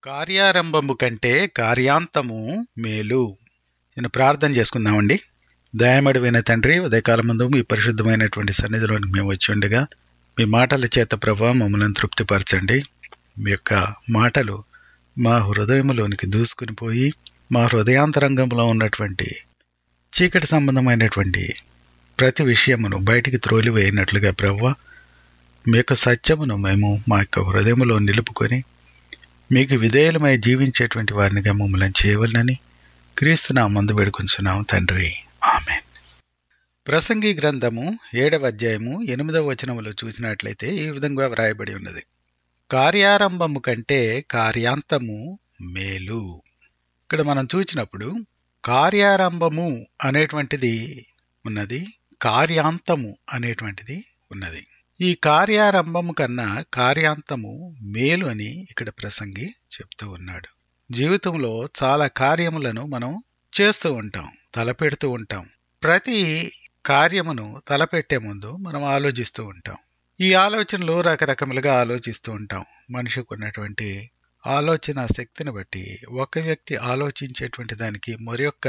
కార్యారంభము కంటే కార్యాంతము మేలు నేను ప్రార్థన చేసుకుందామండి దయమడివైన తండ్రి ఉదయకాలం ముందు మీ పరిశుద్ధమైనటువంటి సన్నిధిలోనికి మేము వచ్చి ఉండగా మీ మాటల చేత ప్రభావ మమ్మల్ని తృప్తిపరచండి మీ యొక్క మాటలు మా హృదయములోనికి దూసుకుని పోయి మా హృదయాంతరంగంలో ఉన్నటువంటి చీకటి సంబంధమైనటువంటి ప్రతి విషయమును బయటికి త్రోలివేయనట్లుగా ప్రవ్వ మీ యొక్క సత్యమును మేము మా యొక్క హృదయములో నిలుపుకొని మీకు విధేయులమై జీవించేటువంటి వారినిగా మమ్మల్ని చేయవలనని క్రీస్తు నా మందు వేడుకొంచున్నాం తండ్రి ఆమె ప్రసంగి గ్రంథము ఏడవ అధ్యాయము ఎనిమిదవ వచనములో చూసినట్లయితే ఈ విధంగా వ్రాయబడి ఉన్నది కార్యారంభము కంటే కార్యాంతము మేలు ఇక్కడ మనం చూసినప్పుడు కార్యారంభము అనేటువంటిది ఉన్నది కార్యాంతము అనేటువంటిది ఉన్నది ఈ కార్యారంభము కన్నా కార్యాంతము మేలు అని ఇక్కడ ప్రసంగి చెప్తూ ఉన్నాడు జీవితంలో చాలా కార్యములను మనం చేస్తూ ఉంటాం తలపెడుతూ ఉంటాం ప్రతి కార్యమును తలపెట్టే ముందు మనం ఆలోచిస్తూ ఉంటాం ఈ ఆలోచనలు రకరకములుగా ఆలోచిస్తూ ఉంటాం మనిషికి ఉన్నటువంటి ఆలోచన శక్తిని బట్టి ఒక వ్యక్తి ఆలోచించేటువంటి దానికి మరొక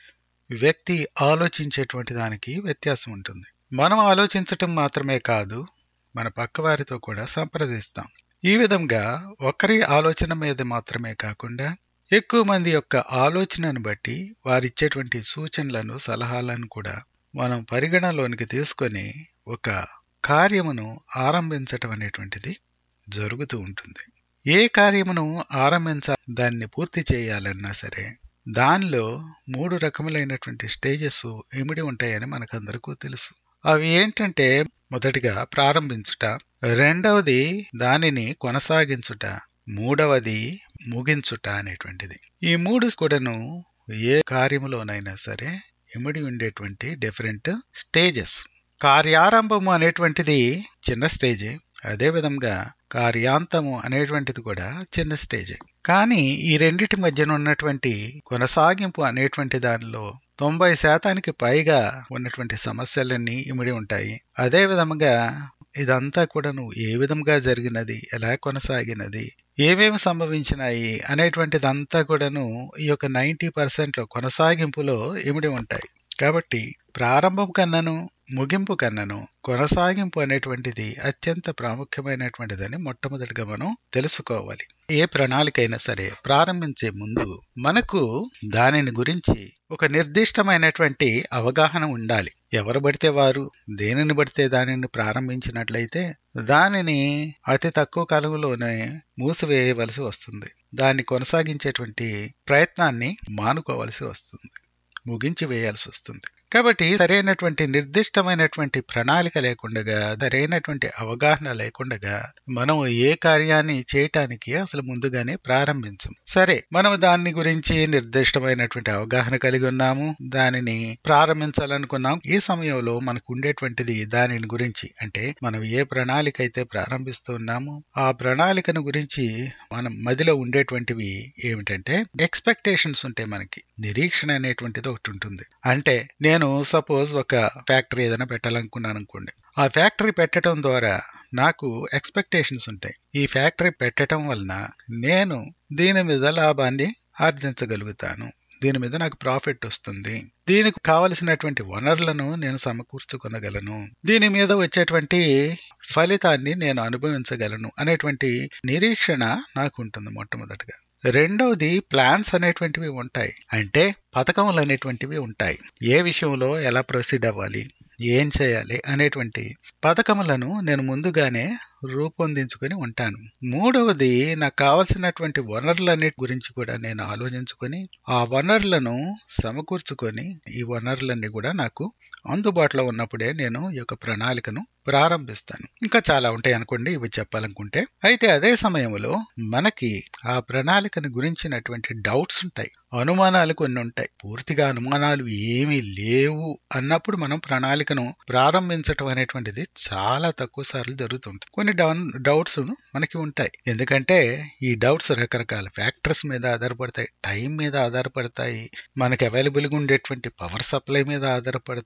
వ్యక్తి ఆలోచించేటువంటి దానికి వ్యత్యాసం ఉంటుంది మనం ఆలోచించటం మాత్రమే కాదు మన పక్కవారితో కూడా సంప్రదిస్తాం ఈ విధంగా ఒకరి ఆలోచన మీద మాత్రమే కాకుండా ఎక్కువ మంది యొక్క ఆలోచనను బట్టి వారిచ్చేటువంటి సూచనలను సలహాలను కూడా మనం పరిగణలోనికి తీసుకొని ఒక కార్యమును ఆరంభించటం అనేటువంటిది జరుగుతూ ఉంటుంది ఏ కార్యమును ఆరంభించ దాన్ని పూర్తి చేయాలన్నా సరే దానిలో మూడు రకములైనటువంటి స్టేజెస్ ఇమిడి ఉంటాయని మనకందరికీ తెలుసు అవి ఏంటంటే మొదటిగా ప్రారంభించుట రెండవది దానిని కొనసాగించుట మూడవది ముగించుట అనేటువంటిది ఈ మూడు కూడాను ఏ కార్యములోనైనా సరే ఇమిడి ఉండేటువంటి డిఫరెంట్ స్టేజెస్ కార్యారంభము అనేటువంటిది చిన్న స్టేజే అదే విధంగా కార్యాంతము అనేటువంటిది కూడా చిన్న స్టేజే కానీ ఈ రెండిటి మధ్యన ఉన్నటువంటి కొనసాగింపు అనేటువంటి దానిలో తొంభై శాతానికి పైగా ఉన్నటువంటి సమస్యలన్నీ ఇమిడి ఉంటాయి అదే విధముగా ఇదంతా కూడాను ఏ విధంగా జరిగినది ఎలా కొనసాగినది ఏమేమి సంభవించినాయి అనేటువంటిదంతా కూడాను ఈ యొక్క నైంటీ పర్సెంట్లో కొనసాగింపులో ఇమిడి ఉంటాయి కాబట్టి ప్రారంభం కన్నను ముగింపు కన్నను కొనసాగింపు అనేటువంటిది అత్యంత ప్రాముఖ్యమైనటువంటిదని మొట్టమొదటిగా మనం తెలుసుకోవాలి ఏ ప్రణాళికైనా సరే ప్రారంభించే ముందు మనకు దానిని గురించి ఒక నిర్దిష్టమైనటువంటి అవగాహన ఉండాలి ఎవరు పడితే వారు దేనిని పడితే దానిని ప్రారంభించినట్లయితే దానిని అతి తక్కువ కాలంలోనే మూసివేయవలసి వస్తుంది దాన్ని కొనసాగించేటువంటి ప్రయత్నాన్ని మానుకోవలసి వస్తుంది ముగించి వేయాల్సి వస్తుంది కాబట్టి సరైనటువంటి నిర్దిష్టమైనటువంటి ప్రణాళిక లేకుండగా సరైనటువంటి అవగాహన లేకుండగా మనం ఏ కార్యాన్ని చేయటానికి అసలు ముందుగానే ప్రారంభించం సరే మనం దాని గురించి నిర్దిష్టమైనటువంటి అవగాహన కలిగి ఉన్నాము దానిని ప్రారంభించాలనుకున్నాం ఈ సమయంలో మనకు ఉండేటువంటిది దానిని గురించి అంటే మనం ఏ ప్రణాళిక అయితే ప్రారంభిస్తున్నామో ఆ ప్రణాళికను గురించి మనం మదిలో ఉండేటువంటివి ఏమిటంటే ఎక్స్పెక్టేషన్స్ ఉంటాయి మనకి నిరీక్షణ అనేటువంటిది ఒకటి ఉంటుంది అంటే నేను సపోజ్ ఒక ఫ్యాక్టరీ ఏదైనా పెట్టాలనుకున్నాను అనుకోండి ఆ ఫ్యాక్టరీ పెట్టడం ద్వారా నాకు ఎక్స్పెక్టేషన్స్ ఉంటాయి ఈ ఫ్యాక్టరీ పెట్టడం వలన నేను దీని మీద లాభాన్ని ఆర్జించగలుగుతాను దీని మీద నాకు ప్రాఫిట్ వస్తుంది దీనికి కావలసినటువంటి వనరులను నేను సమకూర్చుకొనగలను దీని మీద వచ్చేటువంటి ఫలితాన్ని నేను అనుభవించగలను అనేటువంటి నిరీక్షణ నాకు ఉంటుంది మొట్టమొదటిగా రెండవది ప్లాన్స్ అనేటువంటివి ఉంటాయి అంటే పథకములు అనేటువంటివి ఉంటాయి ఏ విషయంలో ఎలా ప్రొసీడ్ అవ్వాలి ఏం చేయాలి అనేటువంటి పథకములను నేను ముందుగానే రూపొందించుకొని ఉంటాను మూడవది నాకు కావలసినటువంటి వనరులన్నిటి గురించి కూడా నేను ఆలోచించుకొని ఆ వనరులను సమకూర్చుకొని ఈ వనరులన్నీ కూడా నాకు అందుబాటులో ఉన్నప్పుడే నేను ఈ యొక్క ప్రణాళికను ప్రారంభిస్తాను ఇంకా చాలా ఉంటాయి అనుకోండి ఇవి చెప్పాలనుకుంటే అయితే అదే సమయంలో మనకి ఆ ప్రణాళికను గురించినటువంటి డౌట్స్ ఉంటాయి అనుమానాలు కొన్ని ఉంటాయి పూర్తిగా అనుమానాలు ఏమీ లేవు అన్నప్పుడు మనం ప్రణాళికను ప్రారంభించటం అనేటువంటిది చాలా తక్కువ సార్లు జరుగుతుంటుంది కొన్ని డౌన్ డౌట్స్ మనకి ఉంటాయి ఎందుకంటే ఈ డౌట్స్ రకరకాల ఫ్యాక్టర్స్ మీద ఆధారపడతాయి టైం మీద ఆధారపడతాయి మనకి అవైలబుల్గా ఉండేటువంటి పవర్ సప్లై మీద ఆధారపడతాయి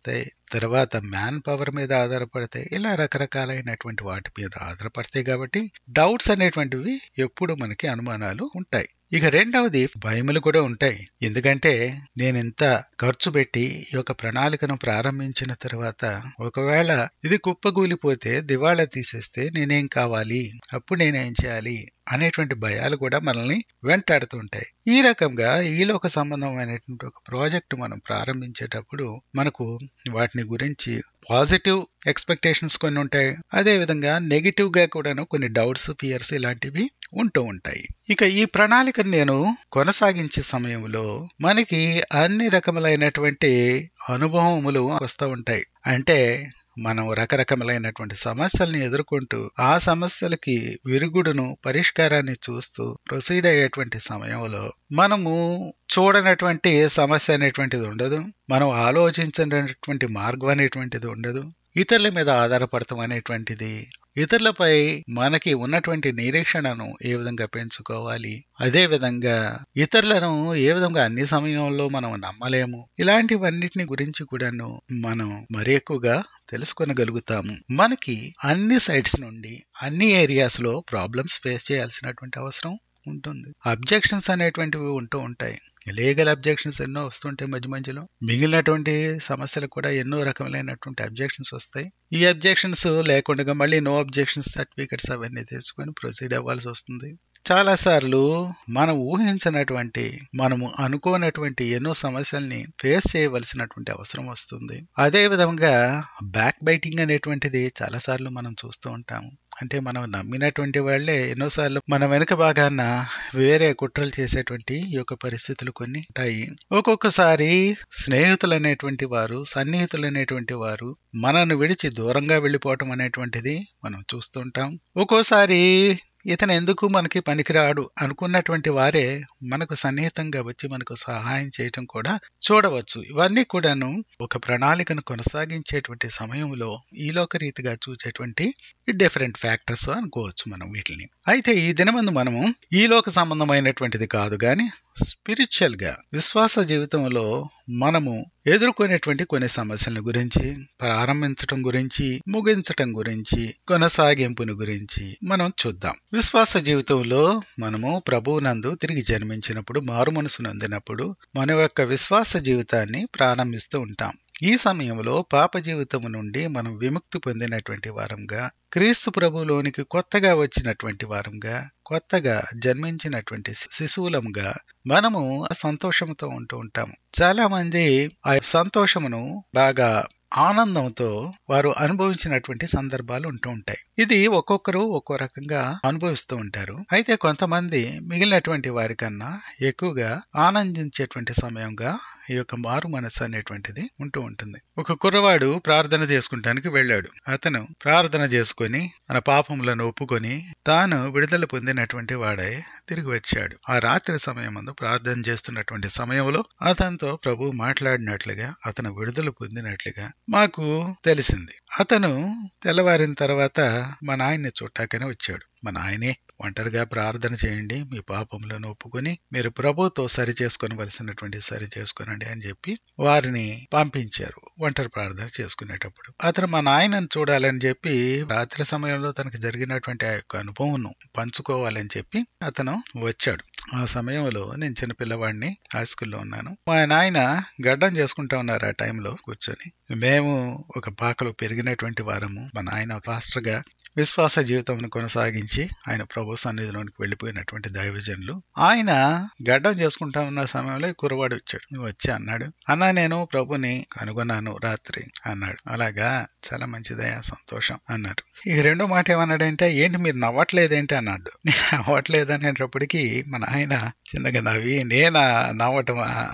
తర్వాత మ్యాన్ పవర్ మీద ఆధారపడతాయి ఇలా రకరకాలైనటువంటి వాటి మీద ఆధారపడతాయి కాబట్టి డౌట్స్ అనేటువంటివి ఎప్పుడు మనకి అనుమానాలు ఉంటాయి ఇక రెండవది భయములు కూడా ఉంటాయి ఎందుకంటే నేను ఇంత ఖర్చు పెట్టి ఈ యొక్క ప్రణాళికను ప్రారంభించిన తర్వాత ఒకవేళ ఇది కుప్పగూలిపోతే దివాళా తీసేస్తే నేనేం కావాలి అప్పుడు నేనేం చేయాలి అనేటువంటి భయాలు కూడా మనల్ని వెంటాడుతుంటాయి ఈ రకంగా ఈలోక సంబంధమైనటువంటి ఒక ప్రాజెక్ట్ మనం ప్రారంభించేటప్పుడు మనకు వాటిని గురించి పాజిటివ్ ఎక్స్పెక్టేషన్స్ కొన్ని ఉంటాయి అదే విధంగా నెగిటివ్ గా కూడాను కొన్ని డౌట్స్ ఫియర్స్ ఇలాంటివి ఉంటూ ఉంటాయి ఇక ఈ ప్రణాళికను నేను కొనసాగించే సమయంలో మనకి అన్ని రకములైనటువంటి అనుభవములు వస్తూ ఉంటాయి అంటే మనం రకరకములైనటువంటి సమస్యల్ని ఎదుర్కొంటూ ఆ సమస్యలకి విరుగుడును పరిష్కారాన్ని చూస్తూ ప్రొసీడ్ అయ్యేటువంటి సమయంలో మనము చూడనటువంటి సమస్య అనేటువంటిది ఉండదు మనం ఆలోచించినటువంటి మార్గం అనేటువంటిది ఉండదు ఇతరుల మీద ఆధారపడతాం అనేటువంటిది ఇతరులపై మనకి ఉన్నటువంటి నిరీక్షణను ఏ విధంగా పెంచుకోవాలి అదే విధంగా ఇతరులను ఏ విధంగా అన్ని సమయంలో మనం నమ్మలేము ఇలాంటివన్నిటిని గురించి కూడాను మనం మరి ఎక్కువగా తెలుసుకొనగలుగుతాము మనకి అన్ని సైడ్స్ నుండి అన్ని ఏరియాస్ లో ప్రాబ్లమ్స్ ఫేస్ చేయాల్సినటువంటి అవసరం ఉంటుంది అబ్జెక్షన్స్ అనేటువంటివి ఉంటూ ఉంటాయి లీగల్ అబ్జెక్షన్స్ ఎన్నో వస్తుంటాయి మధ్య మధ్యలో మిగిలినటువంటి సమస్యలు కూడా ఎన్నో రకములైనటువంటి అబ్జెక్షన్స్ వస్తాయి ఈ అబ్జెక్షన్స్ లేకుండా మళ్ళీ నో అబ్జెక్షన్స్ సర్టిఫికెట్స్ అవన్నీ తెచ్చుకొని ప్రొసీడ్ అవ్వాల్సి వస్తుంది చాలా సార్లు మనం ఊహించినటువంటి మనము అనుకోనటువంటి ఎన్నో సమస్యల్ని ఫేస్ చేయవలసినటువంటి అవసరం వస్తుంది అదే విధంగా బ్యాక్ బైటింగ్ అనేటువంటిది చాలా సార్లు మనం చూస్తూ ఉంటాము అంటే మనం నమ్మినటువంటి వాళ్లే ఎన్నోసార్లు మన వెనుక భాగాన వేరే కుట్రలు చేసేటువంటి ఈ యొక్క పరిస్థితులు కొన్ని ఉంటాయి ఒక్కొక్కసారి స్నేహితులు అనేటువంటి వారు సన్నిహితులు అనేటువంటి వారు మనను విడిచి దూరంగా వెళ్ళిపోవటం అనేటువంటిది మనం చూస్తుంటాం ఒక్కోసారి ఇతను ఎందుకు మనకి పనికిరాడు అనుకున్నటువంటి వారే మనకు సన్నిహితంగా వచ్చి మనకు సహాయం చేయటం కూడా చూడవచ్చు ఇవన్నీ కూడాను ఒక ప్రణాళికను కొనసాగించేటువంటి సమయంలో ఈలోక రీతిగా చూసేటువంటి డిఫరెంట్ ఫ్యాక్టర్స్ అనుకోవచ్చు మనం వీటిని అయితే ఈ దినమందు మనము ఈలోక సంబంధమైనటువంటిది కాదు గాని స్పిరిచువల్ గా విశ్వాస జీవితంలో మనము ఎదుర్కొనేటువంటి కొన్ని సమస్యల గురించి ప్రారంభించటం గురించి ముగించటం గురించి కొనసాగింపుని గురించి మనం చూద్దాం విశ్వాస జీవితంలో మనము ప్రభువునందు తిరిగి జన్మించినప్పుడు మారు మనసు నందినప్పుడు మన యొక్క విశ్వాస జీవితాన్ని ప్రారంభిస్తూ ఉంటాం ఈ సమయంలో పాప జీవితము నుండి మనం విముక్తి పొందినటువంటి వారంగా క్రీస్తు ప్రభులోనికి కొత్తగా వచ్చినటువంటి వారంగా కొత్తగా జన్మించినటువంటి శిశువులంగా మనము సంతోషంతో ఉంటూ ఉంటాము చాలా మంది ఆ సంతోషమును బాగా ఆనందంతో వారు అనుభవించినటువంటి సందర్భాలు ఉంటూ ఉంటాయి ఇది ఒక్కొక్కరు ఒక్కో రకంగా అనుభవిస్తూ ఉంటారు అయితే కొంతమంది మిగిలినటువంటి వారికన్నా ఎక్కువగా ఆనందించేటువంటి సమయంగా ఈ యొక్క మారు మనసు అనేటువంటిది ఉంటూ ఉంటుంది ఒక కుర్రవాడు ప్రార్థన చేసుకుంటానికి వెళ్ళాడు అతను ప్రార్థన చేసుకొని తన పాపములను ఒప్పుకొని తాను విడుదల పొందినటువంటి వాడై తిరిగి వచ్చాడు ఆ రాత్రి సమయం ముందు ప్రార్థన చేస్తున్నటువంటి సమయంలో అతనితో ప్రభు మాట్లాడినట్లుగా అతను విడుదల పొందినట్లుగా మాకు తెలిసింది అతను తెల్లవారిన తర్వాత మా నాయన్ని చూట్టాకనే వచ్చాడు మా నాయనే ఒంటరిగా ప్రార్థన చేయండి మీ పాపములను ఒప్పుకొని మీరు ప్రభుతో సరి చేసుకోవలసినటువంటి సరి చేసుకోనండి అని చెప్పి వారిని పంపించారు ఒంటరి ప్రార్థన చేసుకునేటప్పుడు అతను మా నాయనను చూడాలని చెప్పి రాత్రి సమయంలో తనకు జరిగినటువంటి ఆ యొక్క అనుభవం పంచుకోవాలని చెప్పి అతను వచ్చాడు ఆ సమయంలో నేను చిన్నపిల్లవాడిని హై స్కూల్లో ఉన్నాను మా నాయన గడ్డం చేసుకుంటా ఉన్నారు ఆ టైంలో కూర్చొని మేము ఒక పాకలో పెరిగినటువంటి వారము మా నాయన పాస్టర్ గా విశ్వాస జీవితం కొనసాగించి ఆయన ప్రభు సన్నిధిలోనికి వెళ్ళిపోయినటువంటి దైవజనులు ఆయన గడ్డం చేసుకుంటా ఉన్న సమయంలో కురవాడు వచ్చాడు నువ్వు వచ్చి అన్నాడు అన్నా నేను ప్రభుని కనుగొన్నాను రాత్రి అన్నాడు అలాగా చాలా మంచిదయ్యా సంతోషం అన్నారు ఈ రెండో మాట ఏమన్నాడంటే ఏంటి మీరు నవ్వట్లేదేంటి అన్నాడు నేను నవ్వట్లేదు అనేటప్పటికీ మన ఆయన చిన్నగా నవ్వి నేనా నవ్వటం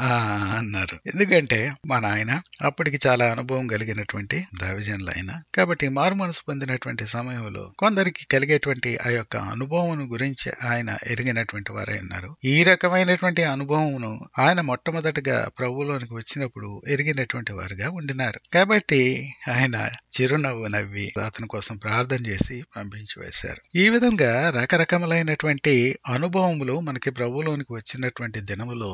అన్నారు ఎందుకంటే మా నాయన అప్పటికి చాలా అనుభవం కలిగినటువంటి దైవజనులు ఆయన కాబట్టి మారు మనసు పొందినటువంటి సమయంలో కొందరికి కలిగేటువంటి ఆ యొక్క అనుభవం గురించి ఆయన ఎరిగినటువంటి వారై ఉన్నారు ఈ రకమైనటువంటి అనుభవమును ఆయన మొట్టమొదటిగా ప్రభువులోనికి వచ్చినప్పుడు ఎరిగినటువంటి వారుగా ఉండినారు కాబట్టి ఆయన చిరునవ్వు నవ్వి అతని కోసం ప్రార్థన చేసి పంపించి వేశారు ఈ విధంగా రకరకములైనటువంటి అనుభవములు మనకి ప్రభువులోనికి వచ్చినటువంటి దినములో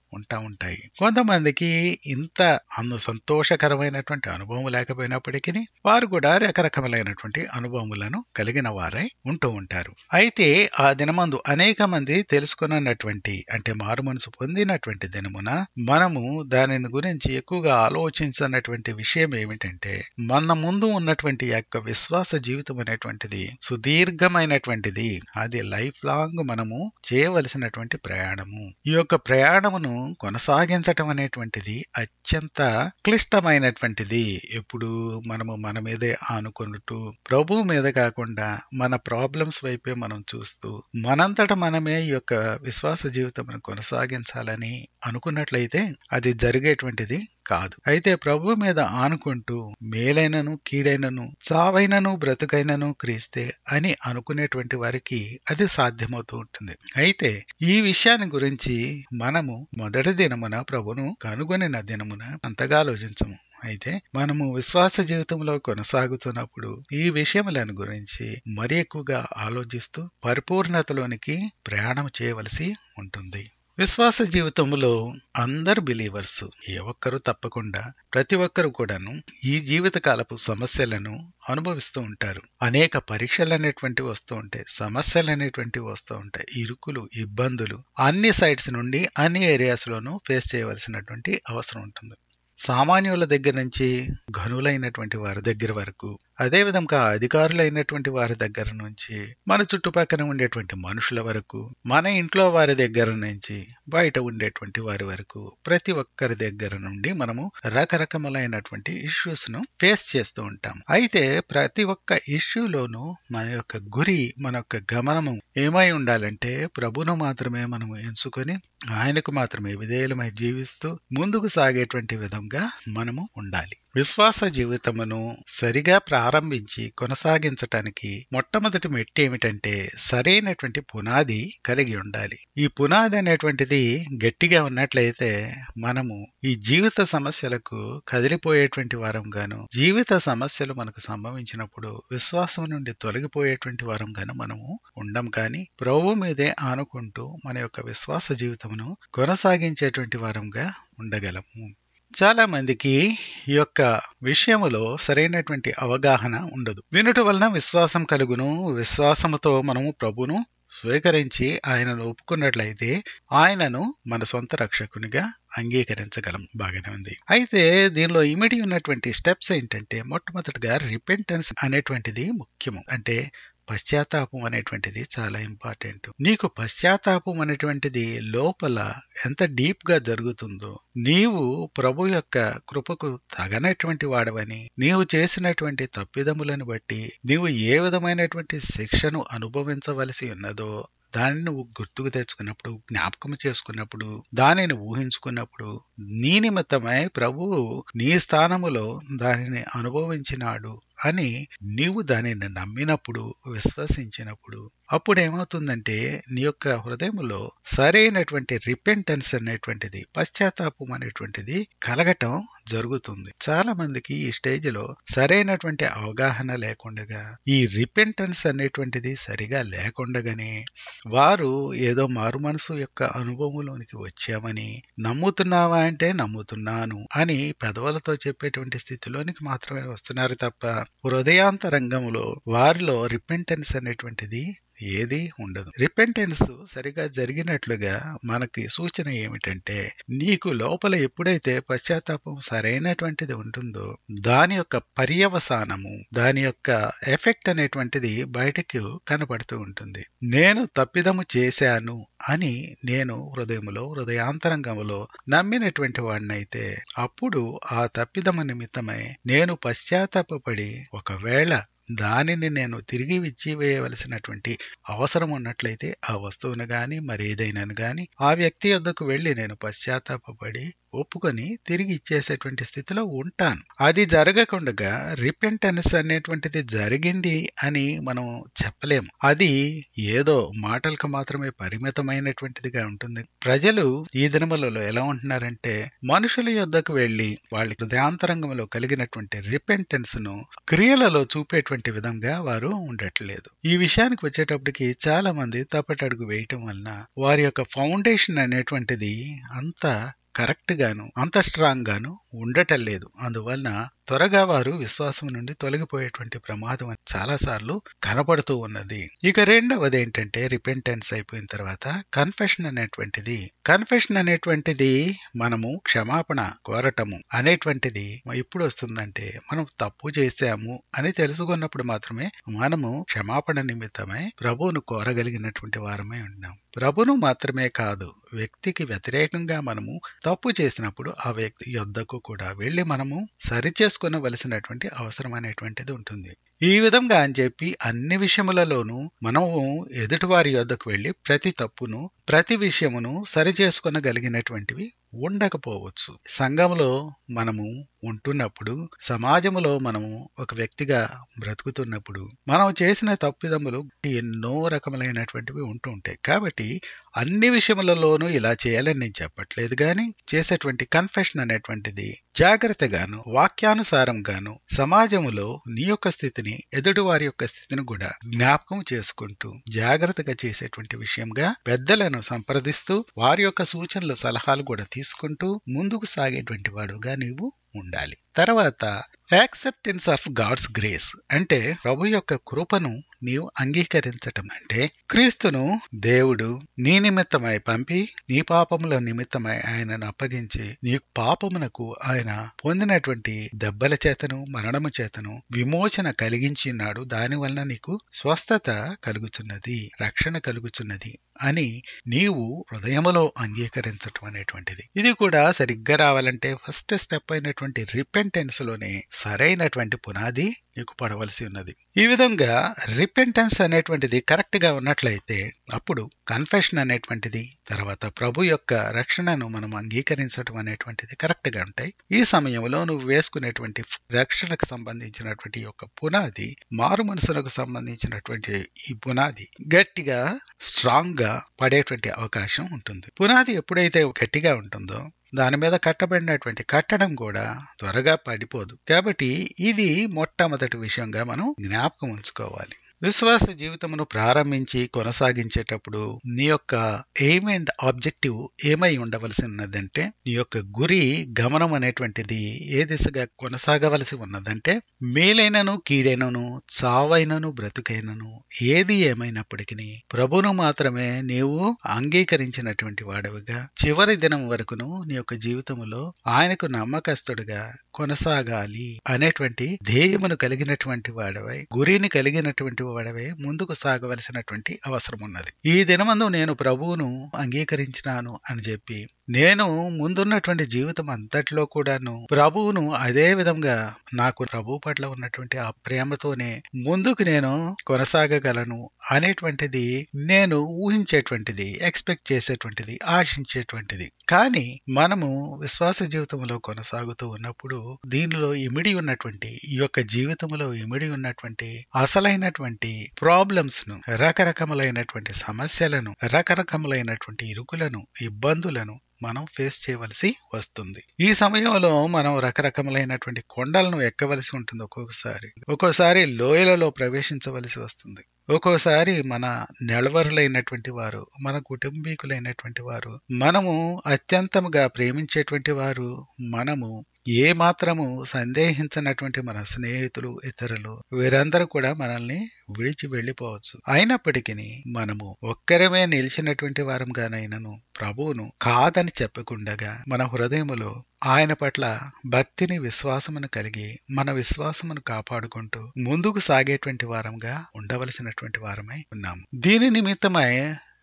ఉంటా ఉంటాయి కొంతమందికి ఇంత అంద సంతోషకరమైనటువంటి అనుభవం లేకపోయినప్పటికీ వారు కూడా రకరకములైనటువంటి అనుభవములను కలిగిన వారై ఉంటూ ఉంటారు అయితే ఆ దినమందు అనేక మంది తెలుసుకున్నటువంటి అంటే మారు మనసు పొందినటువంటి దినమున మనము దానిని గురించి ఎక్కువగా ఆలోచించినటువంటి విషయం ఏమిటంటే మన ముందు ఉన్నటువంటి యొక్క విశ్వాస జీవితం అనేటువంటిది సుదీర్ఘమైనటువంటిది అది లైఫ్ లాంగ్ మనము చేయవలసినటువంటి ప్రయాణము ఈ యొక్క ప్రయాణమును కొనసాగించటం అనేటువంటిది అత్యంత క్లిష్టమైనటువంటిది ఎప్పుడు మనము మన మీదే ఆనుకున్నట్టు ప్రభు మీద కాకుండా మన ప్రాబ్లమ్స్ వైపే మనం చూస్తూ మనంతట మనమే ఈ యొక్క విశ్వాస జీవితం కొనసాగించాలని అనుకున్నట్లయితే అది జరిగేటువంటిది కాదు అయితే ప్రభు మీద ఆనుకుంటూ మేలైనను కీడైనను చావైనను బ్రతుకైనను క్రీస్తే అని అనుకునేటువంటి వారికి అది సాధ్యమవుతూ ఉంటుంది అయితే ఈ విషయాన్ని గురించి మనము మొదటి దినమున ప్రభును కనుగొనిన దినమున అంతగా ఆలోచించము అయితే మనము విశ్వాస జీవితంలో కొనసాగుతున్నప్పుడు ఈ విషయములను గురించి మరి ఎక్కువగా ఆలోచిస్తూ పరిపూర్ణతలోనికి ప్రయాణం చేయవలసి ఉంటుంది విశ్వాస జీవితంలో అందరు బిలీవర్స్ ఏ ఒక్కరు తప్పకుండా ప్రతి ఒక్కరు కూడాను ఈ జీవితకాలపు సమస్యలను అనుభవిస్తూ ఉంటారు అనేక పరీక్షలు అనేటువంటివి వస్తూ ఉంటాయి సమస్యలు అనేటువంటివి వస్తూ ఉంటాయి ఇరుకులు ఇబ్బందులు అన్ని సైడ్స్ నుండి అన్ని ఏరియాస్ లోనూ ఫేస్ చేయవలసినటువంటి అవసరం ఉంటుంది సామాన్యుల దగ్గర నుంచి ఘనులైనటువంటి వారి దగ్గర వరకు అదే విధంగా అధికారులైనటువంటి వారి దగ్గర నుంచి మన చుట్టుపక్కల ఉండేటువంటి మనుషుల వరకు మన ఇంట్లో వారి దగ్గర నుంచి బయట ఉండేటువంటి వారి వరకు ప్రతి ఒక్కరి దగ్గర నుండి మనము రకరకములైనటువంటి ఇష్యూస్ ను ఫేస్ చేస్తూ ఉంటాం అయితే ప్రతి ఒక్క ఇష్యూలోనూ మన యొక్క గురి మన యొక్క గమనము ఏమై ఉండాలంటే ప్రభును మాత్రమే మనము ఎంచుకొని ఆయనకు మాత్రమే విధేయులమై జీవిస్తూ ముందుకు సాగేటువంటి విధంగా మనము ఉండాలి విశ్వాస జీవితమును సరిగా ప్రారంభించి కొనసాగించటానికి మొట్టమొదటి మెట్టి ఏమిటంటే సరైనటువంటి పునాది కలిగి ఉండాలి ఈ పునాది అనేటువంటిది గట్టిగా ఉన్నట్లయితే మనము ఈ జీవిత సమస్యలకు కదిలిపోయేటువంటి వారంగాను జీవిత సమస్యలు మనకు సంభవించినప్పుడు విశ్వాసం నుండి తొలగిపోయేటువంటి వారంగాను మనము ఉండం కానీ ప్రభు మీదే ఆనుకుంటూ మన యొక్క విశ్వాస జీవితమును కొనసాగించేటువంటి వారంగా ఉండగలము చాలా మందికి ఈ యొక్క విషయములో సరైనటువంటి అవగాహన ఉండదు వినుట వలన విశ్వాసం కలుగును విశ్వాసముతో మనము ప్రభును స్వీకరించి ఆయనను ఒప్పుకున్నట్లయితే ఆయనను మన సొంత రక్షకునిగా అంగీకరించగలం బాగానే ఉంది అయితే దీనిలో ఇమిడి ఉన్నటువంటి స్టెప్స్ ఏంటంటే మొట్టమొదటిగా రిపెంటెన్స్ అనేటువంటిది ముఖ్యము అంటే పశ్చాత్తాపం అనేటువంటిది చాలా ఇంపార్టెంట్ నీకు పశ్చాత్తాపం అనేటువంటిది లోపల ఎంత డీప్ గా జరుగుతుందో నీవు ప్రభు యొక్క కృపకు తగనటువంటి వాడవని నీవు చేసినటువంటి తప్పిదములను బట్టి నీవు ఏ విధమైనటువంటి శిక్షను అనుభవించవలసి ఉన్నదో దానిని నువ్వు గుర్తుకు తెచ్చుకున్నప్పుడు జ్ఞాపకం చేసుకున్నప్పుడు దానిని ఊహించుకున్నప్పుడు నీ నిమిత్తమై ప్రభువు నీ స్థానములో దానిని అనుభవించినాడు అని నీవు దానిని నమ్మినప్పుడు విశ్వసించినప్పుడు అప్పుడు ఏమవుతుందంటే నీ యొక్క హృదయంలో సరైనటువంటి రిపెంటెన్స్ అనేటువంటిది పశ్చాత్తాపం అనేటువంటిది కలగటం జరుగుతుంది చాలా మందికి ఈ స్టేజ్ లో సరైనటువంటి అవగాహన లేకుండగా ఈ రిపెంటెన్స్ అనేటువంటిది సరిగా లేకుండగానే వారు ఏదో మారు మనసు యొక్క అనుభవంలోనికి వచ్చామని నమ్ముతున్నావా అంటే నమ్ముతున్నాను అని పెదవులతో చెప్పేటువంటి స్థితిలోనికి మాత్రమే వస్తున్నారు తప్ప హృదయాంతరంగంలో వారిలో రిపెంటెన్స్ అనేటువంటిది ఏది ఉండదు రిపెంటెన్స్ సరిగా జరిగినట్లుగా మనకి సూచన ఏమిటంటే నీకు లోపల ఎప్పుడైతే పశ్చాత్తాపం సరైనటువంటిది ఉంటుందో దాని యొక్క పర్యవసానము దాని యొక్క ఎఫెక్ట్ అనేటువంటిది బయటకు కనపడుతూ ఉంటుంది నేను తప్పిదము చేశాను అని నేను హృదయములో హృదయాంతరంగములో నమ్మినటువంటి వాడినైతే అప్పుడు ఆ తప్పిదము నిమిత్తమై నేను పశ్చాత్తాపడి ఒకవేళ దానిని నేను తిరిగి ఇచ్చివేయవలసినటువంటి అవసరం ఉన్నట్లయితే ఆ వస్తువును గాని మరి ఏదైనాను గాని ఆ వ్యక్తి వద్దకు వెళ్లి నేను పశ్చాత్తాపడి ఒప్పుకొని తిరిగి ఇచ్చేసేటువంటి స్థితిలో ఉంటాను అది జరగకుండా రిపెంటెన్స్ అనేటువంటిది జరిగింది అని మనం చెప్పలేము అది ఏదో మాటలకు మాత్రమే పరిమితమైనటువంటిదిగా ఉంటుంది ప్రజలు ఈ దినములలో ఎలా ఉంటున్నారంటే మనుషుల యొద్దకు వెళ్లి వాళ్ళ హృదయాంతరంగంలో కలిగినటువంటి రిపెంటెన్స్ ను క్రియలలో చూపేటువంటి విధంగా వారు ఉండట్లేదు ఈ విషయానికి వచ్చేటప్పటికి చాలా మంది తప్పటడుగు వేయటం వలన వారి యొక్క ఫౌండేషన్ అనేటువంటిది అంత కరెక్ట్ గాను అంత స్ట్రాంగ్ గాను ఉండటం లేదు అందువలన త్వరగా వారు విశ్వాసం నుండి తొలగిపోయేటువంటి ప్రమాదం చాలా సార్లు కనపడుతూ ఉన్నది ఇక రెండవది ఏంటంటే రిపెంటెన్స్ అయిపోయిన తర్వాత కన్ఫెషన్ అనేటువంటిది కన్ఫెషన్ అనేటువంటిది మనము క్షమాపణ కోరటము అనేటువంటిది ఎప్పుడు వస్తుందంటే మనం తప్పు చేశాము అని తెలుసుకున్నప్పుడు మాత్రమే మనము క్షమాపణ నిమిత్తమై ప్రభువును కోరగలిగినటువంటి వారమే ఉన్నాం ప్రభును మాత్రమే కాదు వ్యక్తికి వ్యతిరేకంగా మనము తప్పు చేసినప్పుడు ఆ వ్యక్తి యొద్దకు కూడా వెళ్లి మనము సరిచేసుకునవలసినటువంటి అవసరం అనేటువంటిది ఉంటుంది ఈ విధంగా అని చెప్పి అన్ని విషయములలోనూ మనము ఎదుటివారి యొద్దకు వెళ్లి ప్రతి తప్పును ప్రతి విషయమును సరిచేసుకొనగలిగినటువంటివి ఉండకపోవచ్చు సంఘంలో మనము ఉంటున్నప్పుడు సమాజంలో మనము ఒక వ్యక్తిగా బ్రతుకుతున్నప్పుడు మనం చేసిన తప్పిదములు ఎన్నో రకములైనటువంటివి ఉంటూ ఉంటాయి కాబట్టి అన్ని విషయములలోనూ ఇలా చేయాలని నేను చెప్పట్లేదు కానీ చేసేటువంటి కన్ఫెషన్ అనేటువంటిది జాగ్రత్తగాను వాక్యానుసారంగాను సమాజములో నీ యొక్క స్థితిని ఎదుటి వారి యొక్క స్థితిని కూడా జ్ఞాపకం చేసుకుంటూ జాగ్రత్తగా చేసేటువంటి విషయంగా పెద్దలను సంప్రదిస్తూ వారి యొక్క సూచనలు సలహాలు కూడా తీసుకుంటూ ముందుకు సాగేటువంటి వాడుగా నీవు ఉండాలి తర్వాత యాక్సెప్టెన్స్ ఆఫ్ గాడ్స్ గ్రేస్ అంటే ప్రభు యొక్క కృపను నీవు అంగీకరించటం అంటే క్రీస్తును దేవుడు నీ నిమిత్తమై పంపి నీ పాపముల నిమిత్తమై ఆయనను అప్పగించి నీ పాపమునకు ఆయన పొందినటువంటి దెబ్బల చేతను మరణము చేతను విమోచన కలిగించినాడు దాని వలన నీకు స్వస్థత కలుగుతున్నది రక్షణ కలుగుతున్నది అని నీవు హృదయములో అంగీకరించటం అనేటువంటిది ఇది కూడా సరిగ్గా రావాలంటే ఫస్ట్ స్టెప్ అయినటువంటి రిపెంటెన్స్ లోనే సరైనటువంటి పునాది నీకు పడవలసి ఉన్నది ఈ విధంగా రిపెంటెన్స్ అనేటువంటిది కరెక్ట్ గా ఉన్నట్లయితే అప్పుడు కన్ఫెషన్ అనేటువంటిది తర్వాత ప్రభు యొక్క రక్షణను మనం అంగీకరించడం అనేటువంటిది కరెక్ట్ గా ఉంటాయి ఈ సమయంలో నువ్వు వేసుకునేటువంటి రక్షణకు సంబంధించినటువంటి యొక్క పునాది మారు మనసులకు సంబంధించినటువంటి ఈ పునాది గట్టిగా స్ట్రాంగ్ గా పడేటువంటి అవకాశం ఉంటుంది పునాది ఎప్పుడైతే గట్టిగా ఉంటుందో దాని మీద కట్టబడినటువంటి కట్టడం కూడా త్వరగా పడిపోదు కాబట్టి ఇది మొట్టమొదటి విషయంగా మనం జ్ఞాపకం ఉంచుకోవాలి విశ్వాస జీవితమును ప్రారంభించి కొనసాగించేటప్పుడు నీ యొక్క ఎయిమ్ అండ్ ఆబ్జెక్టివ్ ఏమై ఉండవలసి ఉన్నదంటే నీ యొక్క గురి గమనం అనేటువంటిది ఏ దిశగా కొనసాగవలసి ఉన్నదంటే మేలైనను కీడైనను చావైనను బ్రతుకైనను ఏది ఏమైనప్పటికీ ప్రభును మాత్రమే నీవు అంగీకరించినటువంటి వాడవిగా చివరి దినం వరకును నీ యొక్క జీవితములో ఆయనకు నమ్మకస్తుడిగా కొనసాగాలి అనేటువంటి ధ్యేయమును కలిగినటువంటి వాడవై గురిని కలిగినటువంటి వాడవై ముందుకు సాగవలసినటువంటి అవసరం ఉన్నది ఈ దినమందు నేను ప్రభువును అంగీకరించినాను అని చెప్పి నేను ముందున్నటువంటి జీవితం అంతట్లో కూడాను ప్రభువును అదే విధంగా నాకు ప్రభు పట్ల ఉన్నటువంటి ఆ ప్రేమతోనే ముందుకు నేను కొనసాగగలను అనేటువంటిది నేను ఊహించేటువంటిది ఎక్స్పెక్ట్ చేసేటువంటిది ఆశించేటువంటిది కానీ మనము విశ్వాస జీవితంలో కొనసాగుతూ ఉన్నప్పుడు దీనిలో ఇమిడి ఉన్నటువంటి ఈ యొక్క జీవితంలో ఇమిడి ఉన్నటువంటి అసలైనటువంటి ప్రాబ్లమ్స్ ను రకరకములైనటువంటి సమస్యలను రకరకములైనటువంటి ఇరుకులను ఇబ్బందులను మనం ఫేస్ చేయవలసి వస్తుంది ఈ సమయంలో మనం రకరకములైనటువంటి కొండలను ఎక్కవలసి ఉంటుంది ఒక్కొక్కసారి ఒక్కోసారి లోయలలో ప్రవేశించవలసి వస్తుంది ఒక్కోసారి మన నెలవరులైనటువంటి వారు మన కుటుంబీకులైనటువంటి వారు మనము అత్యంతముగా ప్రేమించేటువంటి వారు మనము ఏ మాత్రము సందేహించినటువంటి మన స్నేహితులు ఇతరులు వీరందరూ కూడా మనల్ని విడిచి వెళ్లిపోవచ్చు అయినప్పటికీ మనము ఒక్కరమే నిలిచినటువంటి వారంగానైనను ప్రభువును కాదని చెప్పకుండగా మన హృదయములో ఆయన పట్ల భక్తిని విశ్వాసమును కలిగి మన విశ్వాసమును కాపాడుకుంటూ ముందుకు సాగేటువంటి వారంగా ఉండవలసినటువంటి వారమై ఉన్నాము దీని నిమిత్తమై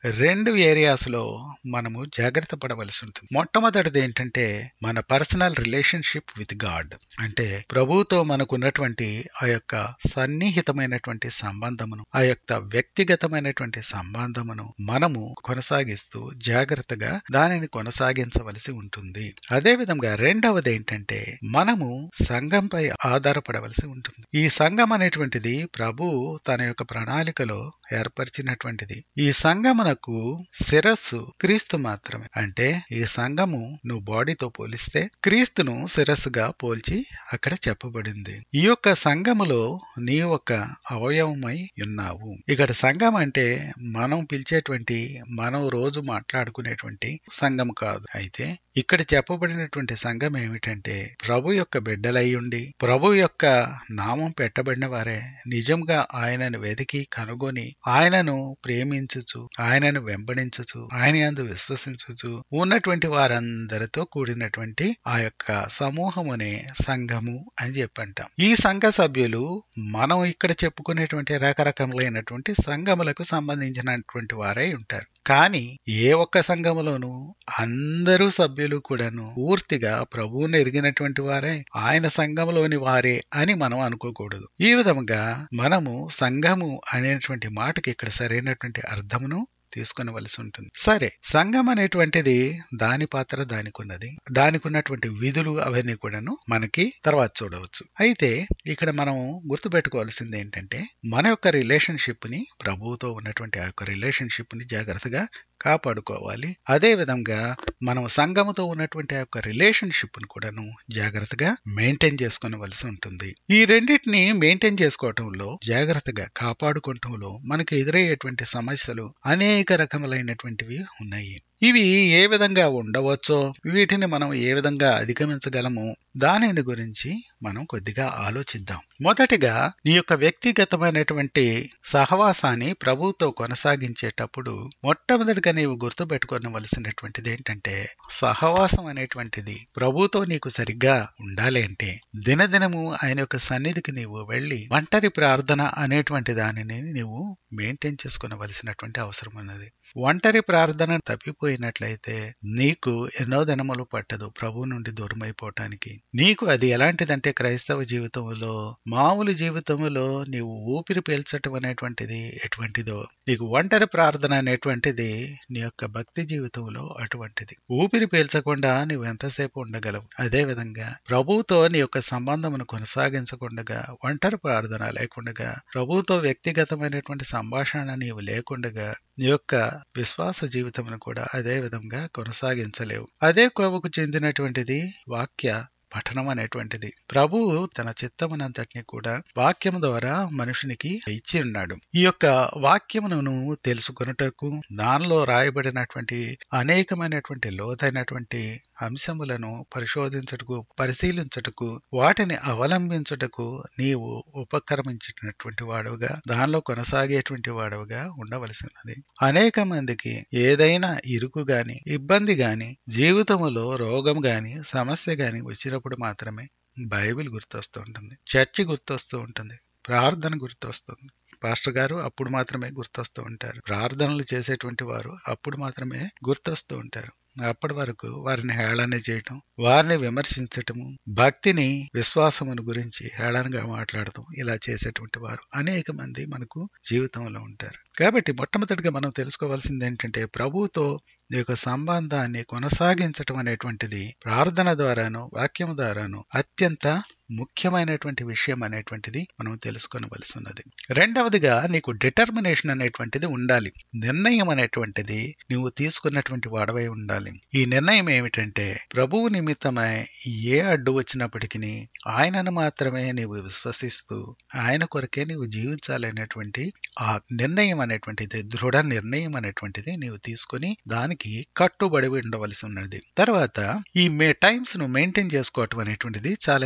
రెండు ఏరియాస్ లో మనము జాగ్రత్త పడవలసి ఉంటుంది మొట్టమొదటిది ఏంటంటే మన పర్సనల్ రిలేషన్షిప్ విత్ గాడ్ అంటే ప్రభువుతో మనకున్నటువంటి ఆ యొక్క సన్నిహితమైనటువంటి సంబంధమును ఆ యొక్క వ్యక్తిగతమైనటువంటి సంబంధమును మనము కొనసాగిస్తూ జాగ్రత్తగా దానిని కొనసాగించవలసి ఉంటుంది అదే విధంగా రెండవది ఏంటంటే మనము సంఘంపై ఆధారపడవలసి ఉంటుంది ఈ సంఘం అనేటువంటిది ప్రభు తన యొక్క ప్రణాళికలో ఏర్పరిచినటువంటిది ఈ సంఘమునకు శిరస్సు క్రీస్తు మాత్రమే అంటే ఈ సంఘము నువ్వు బాడీతో పోలిస్తే క్రీస్తును శిరస్సుగా పోల్చి అక్కడ చెప్పబడింది ఈ యొక్క సంఘములో నీ ఒక అవయవమై ఉన్నావు ఇక్కడ సంఘం అంటే మనం పిలిచేటువంటి మనం రోజు మాట్లాడుకునేటువంటి సంఘం కాదు అయితే ఇక్కడ చెప్పబడినటువంటి సంఘం ఏమిటంటే ప్రభు యొక్క బిడ్డలై ఉండి ప్రభు యొక్క నామం పెట్టబడిన వారే నిజంగా ఆయనను వెతికి కనుగొని ఆయనను ప్రేమించుచు ఆయనను వెంబడించుచు ఆయన యందు విశ్వసించుచు ఉన్నటువంటి వారందరితో కూడినటువంటి ఆ యొక్క సమూహం అనే సంఘము అని చెప్పంటాం ఈ సంఘ సభ్యులు మనం ఇక్కడ చెప్పుకునేటువంటి రకరకములైనటువంటి సంఘములకు సంబంధించినటువంటి వారై ఉంటారు కానీ ఏ ఒక్క సంఘములోనూ అందరూ సభ్యులు కూడాను పూర్తిగా ప్రభువుని ఎరిగినటువంటి వారే ఆయన సంఘములోని వారే అని మనం అనుకోకూడదు ఈ విధముగా మనము సంఘము అనేటువంటి మాటకి ఇక్కడ సరైనటువంటి అర్థమును తీసుకునవలసి ఉంటుంది సరే సంఘం అనేటువంటిది దాని పాత్ర దానికి ఉన్నది దానికి ఉన్నటువంటి విధులు అవన్నీ కూడాను మనకి తర్వాత చూడవచ్చు అయితే ఇక్కడ మనం గుర్తుపెట్టుకోవాల్సింది ఏంటంటే మన యొక్క రిలేషన్షిప్ ని ప్రభువుతో ఉన్నటువంటి ఆ యొక్క రిలేషన్షిప్ ని జాగ్రత్తగా కాపాడుకోవాలి అదే విధంగా మనం సంఘముతో ఉన్నటువంటి ఆ యొక్క రిలేషన్షిప్ ను కూడాను జాగ్రత్తగా మెయింటైన్ చేసుకునవలసి ఉంటుంది ఈ రెండింటిని మెయింటైన్ చేసుకోవటంలో జాగ్రత్తగా కాపాడుకోవటంలో మనకు ఎదురయ్యేటువంటి సమస్యలు అనేక రకములైనటువంటివి ఉన్నాయి ఇవి ఏ విధంగా ఉండవచ్చో వీటిని మనం ఏ విధంగా అధిగమించగలము దానిని గురించి మనం కొద్దిగా ఆలోచిద్దాం మొదటిగా నీ యొక్క వ్యక్తిగతమైనటువంటి సహవాసాన్ని ప్రభువుతో కొనసాగించేటప్పుడు మొట్టమొదటిగా నీవు గుర్తుపెట్టుకోవలసినటువంటిది ఏంటంటే సహవాసం అనేటువంటిది ప్రభువుతో నీకు సరిగ్గా ఉండాలి అంటే దినదినము ఆయన యొక్క సన్నిధికి నీవు వెళ్ళి ఒంటరి ప్రార్థన అనేటువంటి దానిని నీవు మెయింటైన్ చేసుకునవలసినటువంటి అవసరం ఉన్నది ఒంటరి ప్రార్థన తప్పిపోయినట్లయితే నీకు ఎన్నో దినములు పట్టదు ప్రభు నుండి దూరమైపోవటానికి నీకు అది ఎలాంటిదంటే క్రైస్తవ జీవితంలో మామూలు జీవితంలో నీవు ఊపిరి పీల్చటం అనేటువంటిది ఎటువంటిదో నీకు ఒంటరి ప్రార్థన అనేటువంటిది నీ యొక్క భక్తి జీవితంలో అటువంటిది ఊపిరి పీల్చకుండా నీవు ఎంతసేపు ఉండగలవు అదే విధంగా ప్రభువుతో నీ యొక్క సంబంధమును కొనసాగించకుండా ఒంటరి ప్రార్థన లేకుండా ప్రభువుతో వ్యక్తిగతమైనటువంటి సంభాషణ నీవు లేకుండా నీ యొక్క విశ్వాస జీవితమును కూడా అదే విధంగా కొనసాగించలేవు అదే కోవకు చెందినటువంటిది వాక్య పఠనం అనేటువంటిది ప్రభువు తన చిత్తమునంతటిని కూడా వాక్యం ద్వారా మనుషునికి ఇచ్చి ఉన్నాడు ఈ యొక్క వాక్యమును తెలుసుకొనుటకు దానిలో రాయబడినటువంటి అనేకమైనటువంటి లోతైనటువంటి అంశములను పరిశోధించుటకు పరిశీలించుటకు వాటిని అవలంబించుటకు నీవు ఉపక్రమించినటువంటి వాడుగా దానిలో కొనసాగేటువంటి వాడుగా ఉండవలసి ఉన్నది అనేక మందికి ఏదైనా ఇరుకు గాని ఇబ్బంది గాని జీవితములో రోగం గాని సమస్య గాని వచ్చినప్పుడు మాత్రమే బైబిల్ గుర్తొస్తూ ఉంటుంది చర్చి గుర్తొస్తూ ఉంటుంది ప్రార్థన గుర్తొస్తుంది పాస్టర్ గారు అప్పుడు మాత్రమే గుర్తొస్తూ ఉంటారు ప్రార్థనలు చేసేటువంటి వారు అప్పుడు మాత్రమే గుర్తొస్తూ ఉంటారు అప్పటి వరకు వారిని హేళన చేయటం వారిని విమర్శించటము భక్తిని విశ్వాసమును గురించి హేళనగా మాట్లాడటం ఇలా చేసేటువంటి వారు అనేక మంది మనకు జీవితంలో ఉంటారు కాబట్టి మొట్టమొదటిగా మనం తెలుసుకోవాల్సింది ఏంటంటే ప్రభువుతో ఈ యొక్క సంబంధాన్ని కొనసాగించటం అనేటువంటిది ప్రార్థన ద్వారాను వాక్యం ద్వారాను అత్యంత ముఖ్యమైనటువంటి విషయం అనేటువంటిది మనం తెలుసుకోవలసి ఉన్నది రెండవదిగా నీకు డిటర్మినేషన్ అనేటువంటిది ఉండాలి నిర్ణయం అనేటువంటిది నువ్వు తీసుకున్నటువంటి వాడవై ఉండాలి ఈ నిర్ణయం ఏమిటంటే ప్రభువు నిమిత్తమై ఏ అడ్డు వచ్చినప్పటికీ ఆయనను మాత్రమే నీవు విశ్వసిస్తూ ఆయన కొరకే నీవు జీవించాలనేటువంటి ఆ నిర్ణయం అనేటువంటిది దృఢ నిర్ణయం అనేటువంటిది నీవు తీసుకుని దానికి కట్టుబడి ఉండవలసి ఉన్నది తర్వాత ఈ మే టైమ్స్ ను మెయింటైన్ చేసుకోవటం అనేటువంటిది చాలా ఇంపార్టెంట్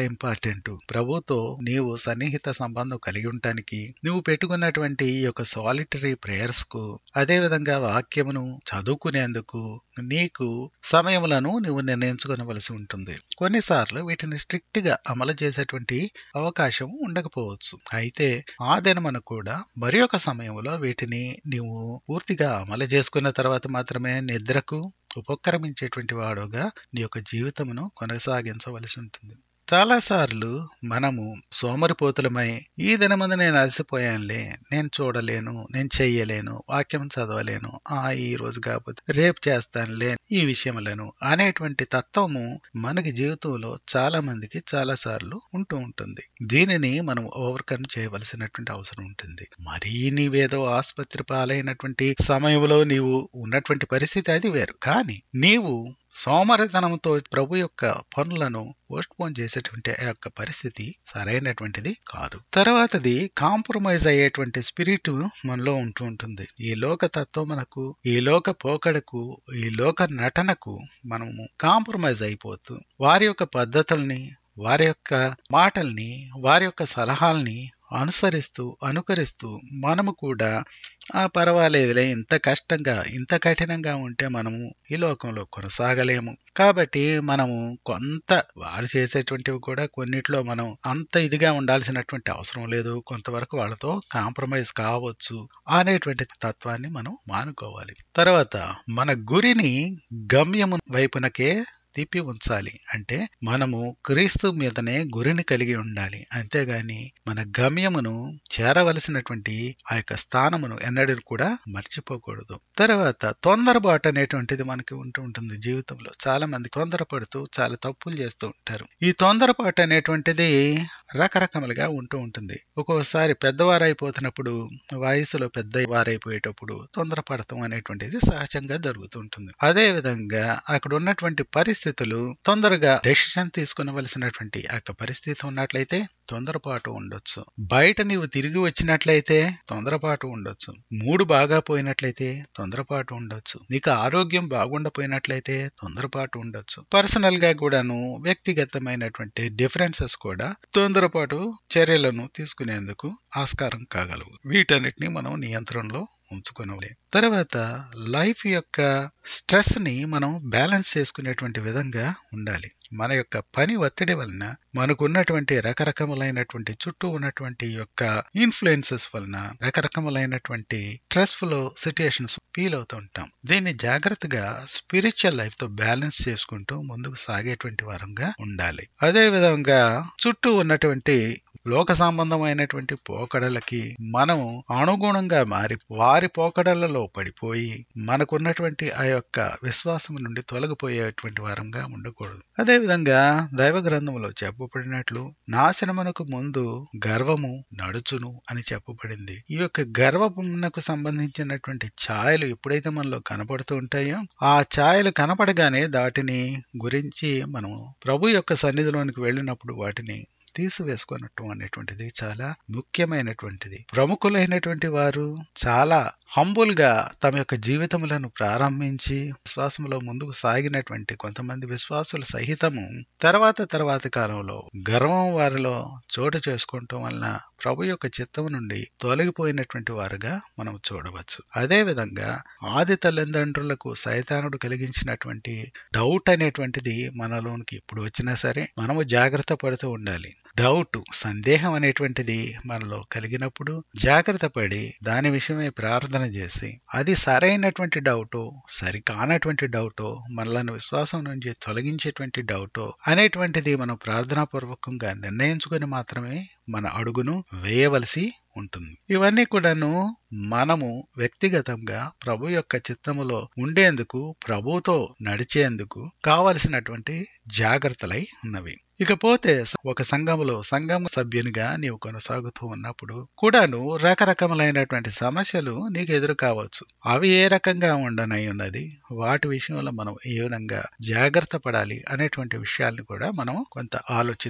ఇంపార్టెంట్ ప్రభుతో నీవు సన్నిహిత సంబంధం కలిగి ఉండటానికి నువ్వు పెట్టుకున్నటువంటి ఈ యొక్క సాలిటరీ ప్రేయర్స్ కు అదే విధంగా వాక్యమును చదువుకునేందుకు నీకు సమయములను నువ్వు నిర్ణయించుకోవలసి ఉంటుంది కొన్నిసార్లు వీటిని స్ట్రిక్ట్ గా అమలు చేసేటువంటి అవకాశం ఉండకపోవచ్చు అయితే ఆ దినమున కూడా మరి ఒక సమయంలో వీటిని నీవు పూర్తిగా అమలు చేసుకున్న తర్వాత మాత్రమే నిద్రకు ఉపక్రమించేటువంటి వాడుగా నీ యొక్క జీవితమును కొనసాగించవలసి ఉంటుంది చాలాసార్లు మనము సోమరిపోతులమై ఈ దినమందు నేను అలసిపోయానులే నేను చూడలేను నేను చెయ్యలేను వాక్యం చదవలేను ఆ ఈ రోజు కాకపోతే రేపు చేస్తానులే ఈ విషయములను అనేటువంటి తత్వము మనకి జీవితంలో చాలా మందికి చాలా సార్లు ఉంటూ ఉంటుంది దీనిని మనం ఓవర్కమ్ చేయవలసినటువంటి అవసరం ఉంటుంది మరీ నీవేదో ఆసుపత్రి పాలైనటువంటి సమయంలో నీవు ఉన్నటువంటి పరిస్థితి అది వేరు కానీ నీవు సోమరితనంతో ప్రభు యొక్క పనులను పోస్ట్ పోన్ చేసేటువంటి ఆ యొక్క పరిస్థితి సరైనటువంటిది కాదు తర్వాతది కాంప్రమైజ్ అయ్యేటువంటి స్పిరిట్ మనలో ఉంటూ ఉంటుంది ఈ లోక తత్వం మనకు ఈ లోక పోకడకు ఈ లోక నటనకు మనము కాంప్రమైజ్ అయిపోతూ వారి యొక్క పద్ధతుల్ని వారి యొక్క మాటల్ని వారి యొక్క సలహాల్ని అనుసరిస్తూ అనుకరిస్తూ మనము కూడా ఆ పర్వాలేదులే ఇంత కష్టంగా ఇంత కఠినంగా ఉంటే మనము ఈ లోకంలో కొనసాగలేము కాబట్టి మనము కొంత వారు చేసేటువంటివి కూడా కొన్నిట్లో మనం అంత ఇదిగా ఉండాల్సినటువంటి అవసరం లేదు కొంతవరకు వాళ్ళతో కాంప్రమైజ్ కావచ్చు అనేటువంటి తత్వాన్ని మనం మానుకోవాలి తర్వాత మన గురిని గమ్యము వైపునకే తిప్పి ఉంచాలి అంటే మనము క్రీస్తు మీదనే గురిని కలిగి ఉండాలి అంతేగాని మన గమ్యమును చేరవలసినటువంటి ఆ యొక్క స్థానమును ఎన్నడూ కూడా మర్చిపోకూడదు తర్వాత తొందరపాటు అనేటువంటిది మనకి ఉంటూ ఉంటుంది జీవితంలో చాలా మంది తొందరపడుతూ చాలా తప్పులు చేస్తూ ఉంటారు ఈ తొందరపాటు అనేటువంటిది రకరకాలుగా ఉంటూ ఉంటుంది ఒక్కోసారి పెద్దవారైపోతున్నప్పుడు వయసులో పెద్ద వారైపోయేటప్పుడు తొందరపడతాం అనేటువంటిది సహజంగా జరుగుతుంటుంది అదే విధంగా అక్కడ ఉన్నటువంటి పరిస్థితులు తొందరగా డెసిషన్ తీసుకునవలసినటువంటి ఆ యొక్క పరిస్థితి ఉన్నట్లయితే తొందరపాటు ఉండొచ్చు బయట నీవు తిరిగి వచ్చినట్లయితే తొందరపాటు ఉండొచ్చు మూడు బాగా పోయినట్లయితే తొందరపాటు ఉండొచ్చు నీకు ఆరోగ్యం బాగుండపోయినట్లయితే తొందరపాటు ఉండొచ్చు పర్సనల్ గా కూడాను వ్యక్తిగతమైనటువంటి డిఫరెన్సెస్ కూడా తొందరపాటు చర్యలను తీసుకునేందుకు ఆస్కారం కాగలవు వీటన్నిటిని మనం నియంత్రణలో ఉంచుకోవాలి తర్వాత లైఫ్ యొక్క స్ట్రెస్ ని మనం బ్యాలెన్స్ చేసుకునేటువంటి విధంగా ఉండాలి మన యొక్క పని ఒత్తిడి వలన మనకున్నటువంటి రకరకములైనటువంటి చుట్టూ ఉన్నటువంటి యొక్క ఇన్ఫ్లుయెన్సెస్ వలన రకరకములైనటువంటి స్ట్రెస్ఫుల్ సిచ్యుయేషన్స్ ఫీల్ అవుతూ ఉంటాం దీన్ని జాగ్రత్తగా స్పిరిచువల్ లైఫ్ తో బ్యాలెన్స్ చేసుకుంటూ ముందుకు సాగేటువంటి వారంగా ఉండాలి అదే విధంగా చుట్టూ ఉన్నటువంటి లోక సంబంధమైనటువంటి పోకడలకి మనం అనుగుణంగా మారి వారి పోకడలలో పడిపోయి మనకున్నటువంటి ఆ యొక్క విశ్వాసం నుండి తొలగిపోయేటువంటి వారంగా ఉండకూడదు అదేవిధంగా దైవ గ్రంథంలో చెప్పబడినట్లు నాశనమునకు ముందు గర్వము నడుచును అని చెప్పబడింది ఈ యొక్క గర్వమునకు సంబంధించినటువంటి ఛాయలు ఎప్పుడైతే మనలో కనపడుతూ ఉంటాయో ఆ ఛాయలు కనపడగానే వాటిని గురించి మనం ప్రభు యొక్క సన్నిధిలోనికి వెళ్ళినప్పుడు వాటిని తీసివేసుకున్నట్టు అనేటువంటిది చాలా ముఖ్యమైనటువంటిది ప్రముఖులైనటువంటి వారు చాలా హంబుల్ గా తమ యొక్క జీవితములను ప్రారంభించి విశ్వాసంలో ముందుకు సాగినటువంటి కొంతమంది విశ్వాసుల సహితము తర్వాత తర్వాత కాలంలో గర్వం వారిలో చోటు చేసుకోవటం వలన ప్రభు యొక్క చిత్తం నుండి తొలగిపోయినటువంటి వారుగా మనం చూడవచ్చు అదే విధంగా ఆది తల్లిదండ్రులకు సైతానుడు కలిగించినటువంటి డౌట్ అనేటువంటిది మనలోనికి ఎప్పుడు వచ్చినా సరే మనము జాగ్రత్త పడుతూ ఉండాలి డౌట్ సందేహం అనేటువంటిది మనలో కలిగినప్పుడు జాగ్రత్త పడి దాని విషయమై ప్రార్థన చేసి అది సరైనటువంటి డౌటో సరికానటువంటి డౌటో మనలను విశ్వాసం నుంచి తొలగించేటువంటి డౌటో అనేటువంటిది మనం ప్రార్థనాపూర్వకంగా నిర్ణయించుకొని మాత్రమే మన అడుగును వేయవలసి ఉంటుంది ఇవన్నీ కూడాను మనము వ్యక్తిగతంగా ప్రభు యొక్క చిత్తములో ఉండేందుకు ప్రభుతో నడిచేందుకు కావలసినటువంటి జాగ్రత్తలై ఉన్నవి ఇకపోతే ఒక సంఘములో సంఘం సభ్యునిగా నీవు కొనసాగుతూ ఉన్నప్పుడు కూడాను రకరకములైనటువంటి సమస్యలు నీకు ఎదురు కావచ్చు అవి ఏ రకంగా ఉండనై ఉన్నది వాటి విషయంలో మనం ఏ విధంగా జాగ్రత్త పడాలి అనేటువంటి విషయాల్ని కూడా మనం కొంత ఆలోచిద్దాం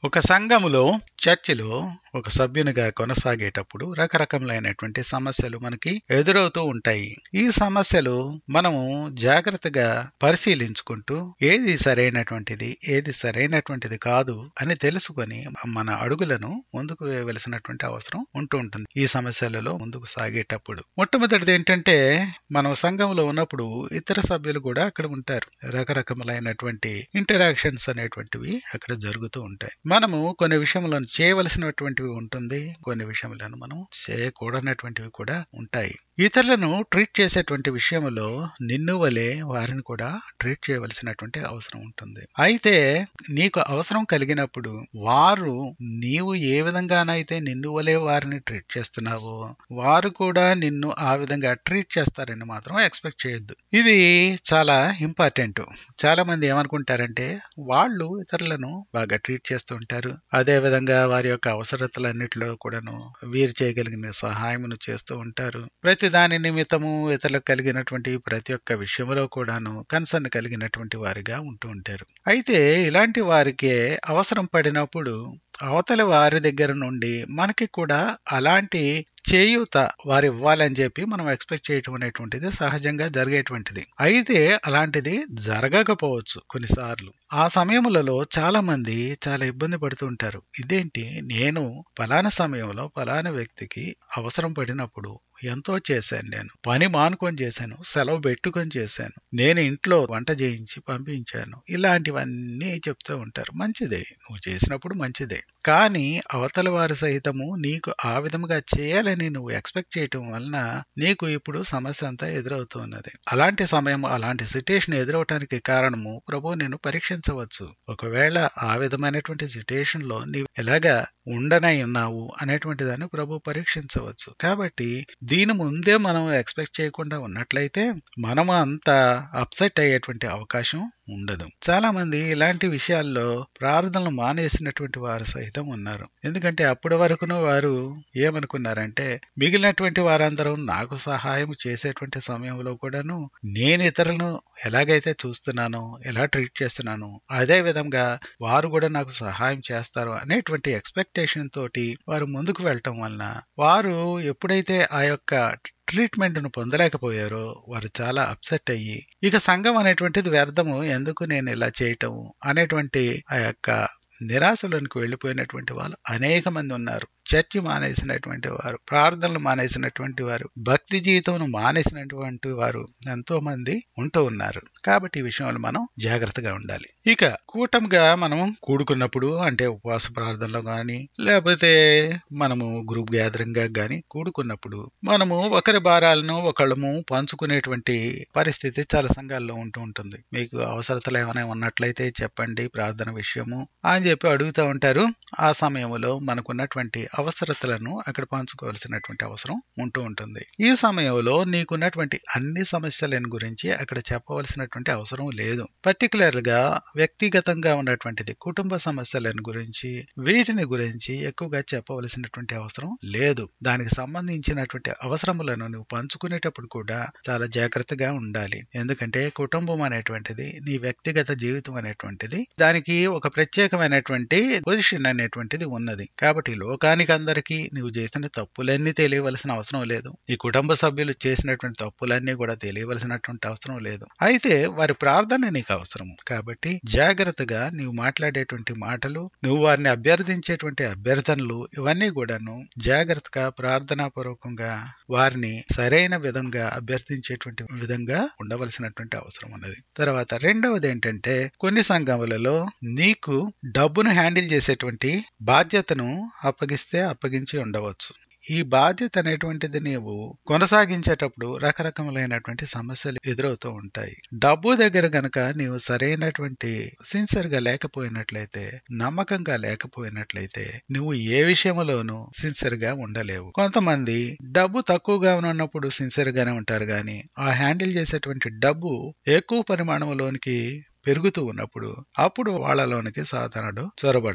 ఒక సంఘములో చర్చిలో ఒక సభ్యునిగా కొనసాగేటప్పుడు రకరకములైనటువంటి సమస్యలు మనకి ఎదురవుతూ ఉంటాయి ఈ సమస్యలు మనము జాగ్రత్తగా పరిశీలించుకుంటూ ఏది సరైనటువంటిది ఏది సరైనటువంటిది కాదు అని తెలుసుకొని మన అడుగులను ముందుకు వేయవలసినటువంటి అవసరం ఉంటూ ఉంటుంది ఈ సమస్యలలో ముందుకు సాగేటప్పుడు మొట్టమొదటిది ఏంటంటే మనం సంఘంలో ఉన్నప్పుడు ఇతర సభ్యులు కూడా అక్కడ ఉంటారు రకరకములైనటువంటి ఇంటరాక్షన్స్ అనేటువంటివి అక్కడ జరుగుతూ ఉంటాయి మనము కొన్ని విషయములను చేయవలసినటువంటివి ఉంటుంది కొన్ని విషయములను మనం చేయకూడనటువంటివి కూడా ఉంటాయి ఇతరులను ట్రీట్ చేసేటువంటి విషయంలో నిన్ను వలె వారిని కూడా ట్రీట్ చేయవలసినటువంటి అవసరం ఉంటుంది అయితే నీకు అవసరం కలిగినప్పుడు వారు నీవు ఏ విధంగానైతే నిన్ను వలె వారిని ట్రీట్ చేస్తున్నావో వారు కూడా నిన్ను ఆ విధంగా ట్రీట్ చేస్తారని మాత్రం ఎక్స్పెక్ట్ చేయొద్దు ఇది చాలా ఇంపార్టెంట్ చాలా మంది ఏమనుకుంటారంటే వాళ్ళు ఇతరులను బాగా ట్రీట్ చేస్తూ ఉంటారు అదే విధంగా వారి యొక్క అవసరతలన్నిటిలో కూడాను వీరు చేయగలిగిన సహాయమును చేస్తూ ఉంటారు ప్రతి దాని నిమిత్తము ఇతరులకు కలిగినటువంటి ప్రతి ఒక్క విషయంలో కూడాను కన్సర్న్ కలిగినటువంటి వారిగా ఉంటూ ఉంటారు అయితే ఇలాంటి వారికే అవసరం పడినప్పుడు అవతల వారి దగ్గర నుండి మనకి కూడా అలాంటి చేయూత వారు ఇవ్వాలని చెప్పి మనం ఎక్స్పెక్ట్ చేయటం అనేటువంటిది సహజంగా జరిగేటువంటిది అయితే అలాంటిది జరగకపోవచ్చు కొన్నిసార్లు ఆ సమయములలో చాలా మంది చాలా ఇబ్బంది పడుతూ ఉంటారు ఇదేంటి నేను ఫలానా సమయంలో ఫలానా వ్యక్తికి అవసరం పడినప్పుడు ఎంతో చేశాను నేను పని మానుకొని చేశాను సెలవు పెట్టుకొని చేశాను నేను ఇంట్లో వంట చేయించి పంపించాను ఇలాంటివన్నీ చెప్తూ ఉంటారు మంచిదే నువ్వు చేసినప్పుడు మంచిదే కానీ అవతల వారి సహితము నీకు ఆ విధముగా చేయాలని నువ్వు ఎక్స్పెక్ట్ చేయటం వలన నీకు ఇప్పుడు సమస్య అంతా ఎదురవుతున్నది అలాంటి సమయం అలాంటి సిచ్యుయేషన్ ఎదురవటానికి కారణము ప్రభు నేను పరీక్షించవచ్చు ఒకవేళ ఆ విధమైనటువంటి సిచ్యుయేషన్ లో నీవు ఎలాగా ఉండనై ఉన్నావు అనేటువంటి దాన్ని ప్రభు పరీక్షించవచ్చు కాబట్టి దీని ముందే మనం ఎక్స్పెక్ట్ చేయకుండా ఉన్నట్లయితే మనము అంత అప్సెట్ అయ్యేటువంటి అవకాశం ఉండదు చాలా మంది ఇలాంటి విషయాల్లో ప్రార్థనలు మానేసినటువంటి వారు సహితం ఉన్నారు ఎందుకంటే అప్పటి వరకును వారు ఏమనుకున్నారంటే మిగిలినటువంటి వారందరూ నాకు సహాయం చేసేటువంటి సమయంలో కూడాను నేను ఇతరులను ఎలాగైతే చూస్తున్నానో ఎలా ట్రీట్ చేస్తున్నానో అదే విధంగా వారు కూడా నాకు సహాయం చేస్తారు అనేటువంటి ఎక్స్పెక్టేషన్ తోటి వారు ముందుకు వెళ్ళటం వలన వారు ఎప్పుడైతే ఆ యొక్క ట్రీట్మెంట్ ను పొందలేకపోయారో వారు చాలా అప్సెట్ అయ్యి ఇక సంఘం అనేటువంటిది వ్యర్థము ఎందుకు నేను ఇలా చేయటం అనేటువంటి ఆ యొక్క నిరాశలోనికి వెళ్ళిపోయినటువంటి వాళ్ళు అనేక మంది ఉన్నారు చర్చి మానేసినటువంటి వారు ప్రార్థనలు మానేసినటువంటి వారు భక్తి జీవితం మానేసినటువంటి వారు ఎంతో మంది ఉంటూ ఉన్నారు కాబట్టి ఈ విషయంలో మనం జాగ్రత్తగా ఉండాలి ఇక కూటమిగా మనం కూడుకున్నప్పుడు అంటే ఉపవాస ప్రార్థనలో గాని లేకపోతే మనము గ్రూప్ గ్యాదరింగ్ గా గాని కూడుకున్నప్పుడు మనము ఒకరి భారాలను ఒకళ్ళము పంచుకునేటువంటి పరిస్థితి చాలా సంఘాల్లో ఉంటూ ఉంటుంది మీకు అవసరతలు ఏమైనా ఉన్నట్లయితే చెప్పండి ప్రార్థన విషయము అని చెప్పి అడుగుతూ ఉంటారు ఆ సమయంలో మనకున్నటువంటి అవసరతలను అక్కడ పంచుకోవాల్సినటువంటి అవసరం ఉంటూ ఉంటుంది ఈ సమయంలో నీకున్నటువంటి అన్ని సమస్యలను గురించి అక్కడ చెప్పవలసినటువంటి అవసరం లేదు పర్టికులర్ గా వ్యక్తిగతంగా ఉన్నటువంటిది కుటుంబ సమస్యలను గురించి వీటిని గురించి ఎక్కువగా చెప్పవలసినటువంటి అవసరం లేదు దానికి సంబంధించినటువంటి అవసరములను నువ్వు పంచుకునేటప్పుడు కూడా చాలా జాగ్రత్తగా ఉండాలి ఎందుకంటే కుటుంబం అనేటువంటిది నీ వ్యక్తిగత జీవితం అనేటువంటిది దానికి ఒక ప్రత్యేకమైనటువంటి పొజిషన్ అనేటువంటిది ఉన్నది కాబట్టి లోకానికి అందరికీ నువ్వు చేసిన తప్పులన్నీ తెలియవలసిన అవసరం లేదు ఈ కుటుంబ సభ్యులు చేసినటువంటి తప్పులన్నీ కూడా తెలియవలసినటువంటి అవసరం లేదు అయితే వారి ప్రార్థన నీకు అవసరం కాబట్టి జాగ్రత్తగా నీవు మాట్లాడేటువంటి మాటలు నువ్వు వారిని అభ్యర్థించేటువంటి అభ్యర్థనలు ఇవన్నీ కూడాను జాగ్రత్తగా ప్రార్థనా పూర్వకంగా వారిని సరైన విధంగా అభ్యర్థించేటువంటి విధంగా ఉండవలసినటువంటి అవసరం ఉన్నది తర్వాత రెండవది ఏంటంటే కొన్ని సంఘములలో నీకు డబ్బును హ్యాండిల్ చేసేటువంటి బాధ్యతను అప్పగిస్తే అప్పగించి ఉండవచ్చు ఈ బాధ్యత అనేటువంటిది నీవు కొనసాగించేటప్పుడు రకరకములైనటువంటి సమస్యలు ఎదురవుతూ ఉంటాయి డబ్బు దగ్గర గనక నీవు సరైనటువంటి సిన్సియర్ గా లేకపోయినట్లయితే నమ్మకంగా లేకపోయినట్లయితే నువ్వు ఏ విషయంలోనూ సిన్సియర్ గా ఉండలేవు కొంతమంది డబ్బు తక్కువగా ఉన్నప్పుడు సిన్సియర్ గానే ఉంటారు గాని ఆ హ్యాండిల్ చేసేటువంటి డబ్బు ఎక్కువ పరిమాణంలోనికి పెరుగుతూ ఉన్నప్పుడు అప్పుడు వాళ్ళలోనికి సాధారణుడు చొరబడతాడు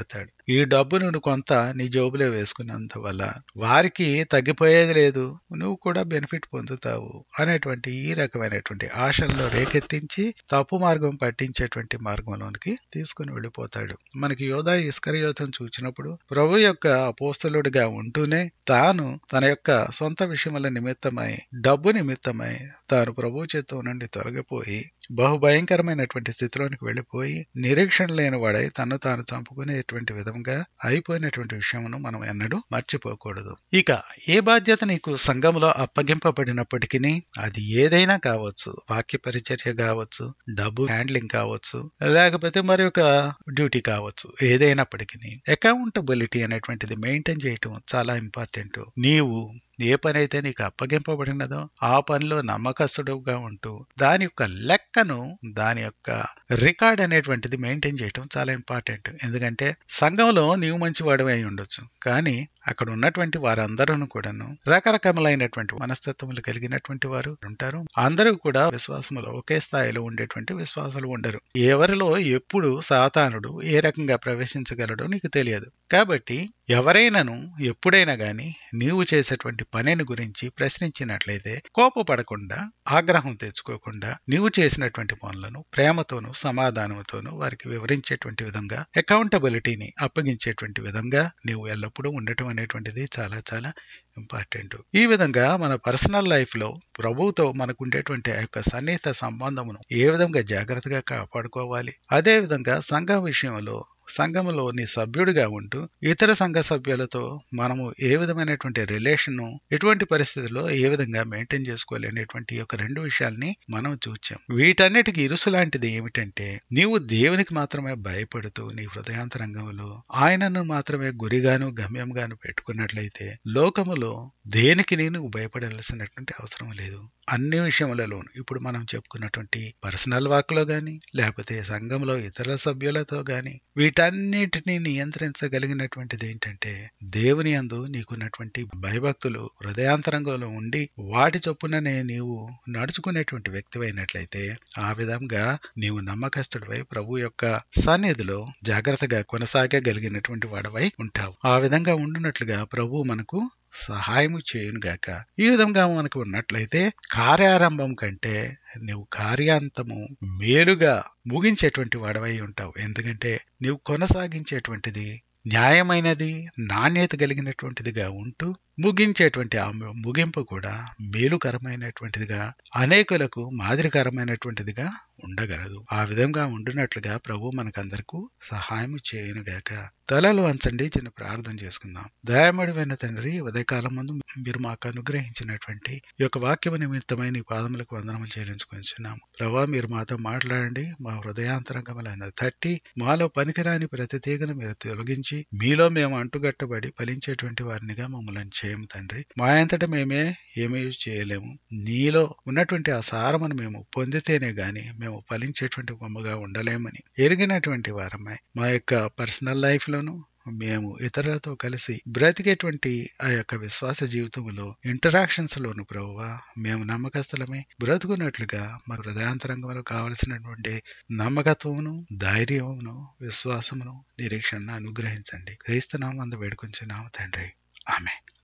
ఈ డబ్బును నువ్వు కొంత నీ జోబులో వేసుకున్నంత వల్ల వారికి తగ్గిపోయేది లేదు నువ్వు కూడా బెనిఫిట్ పొందుతావు అనేటువంటి ఈ రకమైనటువంటి ఆశల్లో రేకెత్తించి తప్పు మార్గం పట్టించేటువంటి మార్గంలోనికి తీసుకుని వెళ్ళిపోతాడు మనకి యోధా ఇస్కరియోతను చూచినప్పుడు ప్రభు యొక్క అపోస్తలుడిగా ఉంటూనే తాను తన యొక్క సొంత విషయముల నిమిత్తమై డబ్బు నిమిత్తమై తాను ప్రభు చేత్తో నుండి తొలగిపోయి బహుభయంకరమైనటువంటి స్థితిలోనికి వెళ్ళిపోయి నిరీక్షణ లేని వాడై తను తాను చంపుకునేటువంటి విధంగా అయిపోయినటువంటి విషయమును మనం ఎన్నడూ మర్చిపోకూడదు ఇక ఏ బాధ్యత నీకు సంఘంలో అప్పగింపబడినప్పటికీ అది ఏదైనా కావచ్చు వాక్య పరిచర్య కావచ్చు డబ్బు హ్యాండ్లింగ్ కావచ్చు లేకపోతే మరి ఒక డ్యూటీ కావచ్చు ఏదైనప్పటికీ అకౌంటబిలిటీ అనేటువంటిది మెయింటైన్ చేయటం చాలా ఇంపార్టెంట్ నీవు ఏ పని అయితే నీకు అప్పగింపబడినదో ఆ పనిలో నమ్మకస్తుడుగా ఉంటూ దాని యొక్క లెక్కను దాని యొక్క రికార్డ్ అనేటువంటిది మెయింటైన్ చేయటం చాలా ఇంపార్టెంట్ ఎందుకంటే సంఘంలో నీవు మంచివాడు అయి ఉండొచ్చు కానీ అక్కడ ఉన్నటువంటి వారందరూ కూడాను రకరకములైనటువంటి మనస్తత్వములు కలిగినటువంటి వారు ఉంటారు అందరూ కూడా విశ్వాసములో ఒకే స్థాయిలో ఉండేటువంటి విశ్వాసాలు ఉండరు ఎవరిలో ఎప్పుడు సాతానుడు ఏ రకంగా ప్రవేశించగలడో నీకు తెలియదు కాబట్టి ఎవరైనాను ఎప్పుడైనా గాని నీవు చేసేటువంటి పనిని గురించి ప్రశ్నించినట్లయితే కోపపడకుండా ఆగ్రహం తెచ్చుకోకుండా నీవు చేసినటువంటి పనులను ప్రేమతోనూ సమాధానంతోనూ వారికి వివరించేటువంటి విధంగా అకౌంటబిలిటీని అప్పగించేటువంటి విధంగా నీవు ఎల్లప్పుడూ ఉండటం అనేటువంటిది చాలా చాలా ఇంపార్టెంట్ ఈ విధంగా మన పర్సనల్ లైఫ్ లో ప్రభువుతో మనకు ఉండేటువంటి ఆ యొక్క సన్నిహిత సంబంధమును ఏ విధంగా జాగ్రత్తగా కాపాడుకోవాలి అదే విధంగా సంఘం విషయంలో సంఘములోని సభ్యుడిగా ఉంటూ ఇతర సంఘ సభ్యులతో మనము ఏ విధమైనటువంటి రిలేషన్ ఎటువంటి పరిస్థితుల్లో ఏ విధంగా మెయింటైన్ చేసుకోవాలి అనేటువంటి యొక్క రెండు విషయాల్ని మనం చూచాం వీటన్నిటికి ఇరుసు లాంటిది ఏమిటంటే నీవు దేవునికి మాత్రమే భయపడుతూ నీ హృదయాంతరంగంలో ఆయనను మాత్రమే గురిగాను గమ్యంగాను పెట్టుకున్నట్లయితే లోకములో దేనికి నేను భయపడాల్సినటువంటి అవసరం లేదు అన్ని విషయములలోను ఇప్పుడు మనం చెప్పుకున్నటువంటి పర్సనల్ వాక్ లో గాని లేకపోతే సంఘంలో ఇతర సభ్యులతో గాని వీటన్నిటిని నియంత్రించగలిగినటువంటిది ఏంటంటే దేవుని అందు నీకున్నటువంటి భయభక్తులు హృదయాంతరంగంలో ఉండి వాటి చొప్పుననే నీవు నడుచుకునేటువంటి వ్యక్తివైనట్లయితే ఆ విధంగా నీవు నమ్మకస్తుడివై ప్రభు యొక్క సన్నిధిలో జాగ్రత్తగా కొనసాగగలిగినటువంటి వాడవై ఉంటావు ఆ విధంగా ఉండునట్లుగా ప్రభు మనకు సహాయము చేయునుగాక ఈ విధంగా మనకు ఉన్నట్లయితే కార్యారంభం కంటే నువ్వు కార్యాంతము మేలుగా ముగించేటువంటి వాడవై ఉంటావు ఎందుకంటే నువ్వు కొనసాగించేటువంటిది న్యాయమైనది నాణ్యత కలిగినటువంటిదిగా ఉంటూ ముగించేటువంటి ఆ ముగింపు కూడా మేలుకరమైనటువంటిదిగా అనేకులకు మాదిరికరమైనటువంటిదిగా ఉండగలదు ఆ విధంగా ఉండునట్లుగా ప్రభు మనకందరకు సహాయం చేయనుగాక తలలు వంచండి చిన్న ప్రార్థన చేసుకుందాం దయామడివైన తండ్రి ఉదయకాలం ముందు మీరు మాకు అనుగ్రహించినటువంటి ఈ యొక్క వాక్యము నిమిత్తమై నీ పాదములకు వందనములు చెల్లించుకొనిచున్నాము ప్రభా మీరు మాతో మాట్లాడండి మా హృదయాంతరంగములైన తట్టి మాలో పనికిరాని ప్రతి తీగను మీరు తొలగించి మీలో మేము అంటుగట్టబడి ఫలించేటువంటి వారినిగా మమ్మల్ని చేయము తండ్రి మా అంతటా మేమే ఏమీ చేయలేము నీలో ఉన్నటువంటి ఆ సారమును మేము పొందితేనే గాని మేము ఫలించేటువంటి బొమ్మగా ఉండలేమని ఎరిగినటువంటి వారమై మా యొక్క పర్సనల్ లైఫ్ లోను మేము ఇతరులతో కలిసి బ్రతికేటువంటి ఆ యొక్క విశ్వాస జీవితంలో ఇంటరాక్షన్స్ లోను ప్రభువా మేము నమ్మకస్తులమే బ్రతుకున్నట్లుగా మా హృదయాంతరంగంలో కావలసినటువంటి నమ్మకత్వమును ధైర్యమును విశ్వాసమును నిరీక్షణను అనుగ్రహించండి క్రీస్తునామందు వేడుకొంచున్నాము తండ్రి ఆమె